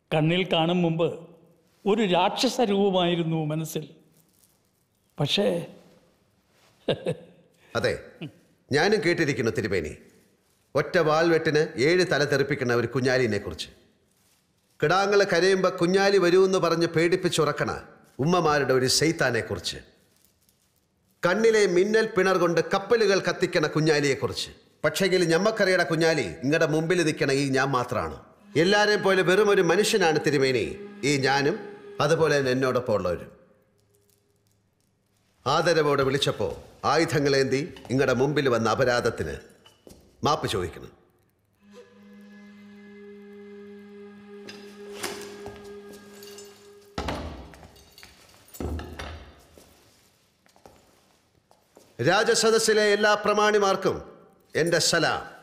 കണ്ണിൽ കാണും മുമ്പ് ഒരു രാക്ഷസ രൂപമായിരുന്നു മനസ്സിൽ പക്ഷേ അതെ ഞാനും കേട്ടിരിക്കുന്നു തിരുമേനി ഒറ്റ വാൽവെട്ടിന് ഏഴ് തല തെറിപ്പിക്കുന്ന ഒരു കുഞ്ഞാലിനെ കുറിച്ച് കിടാങ്ങളെ കരയുമ്പോൾ കുഞ്ഞാലി വരുമെന്ന് പറഞ്ഞ് പേടിപ്പിച്ചുറക്കണ ഉമ്മമാരുടെ ഒരു സെയ്ത്താനെ കുറിച്ച് കണ്ണിലെ മിന്നൽ പിണർ കൊണ്ട് കപ്പലുകൾ കത്തിക്കണ കുഞ്ഞാലിയെക്കുറിച്ച് പക്ഷെങ്കിൽ ഞമ്മക്കറിയുടെ കുഞ്ഞാലി നിങ്ങളുടെ മുമ്പിൽ നിൽക്കണ ഈ ഞാൻ മാത്രമാണ് എല്ലാരെയും പോലെ വെറും ഒരു മനുഷ്യനാണ് തിരുമേനി ഈ ഞാനും അതുപോലെ തന്നെ എന്നോടൊപ്പം ഉള്ളവരും ആദരവോടെ വിളിച്ചപ്പോൾ ആയുധങ്ങളേന്തി നിങ്ങളുടെ മുമ്പിൽ വന്ന അപരാധത്തിന് മാപ്പ് ചോദിക്കണം രാജസദസ്സിലെ എല്ലാ പ്രമാണിമാർക്കും എൻ്റെ സലാം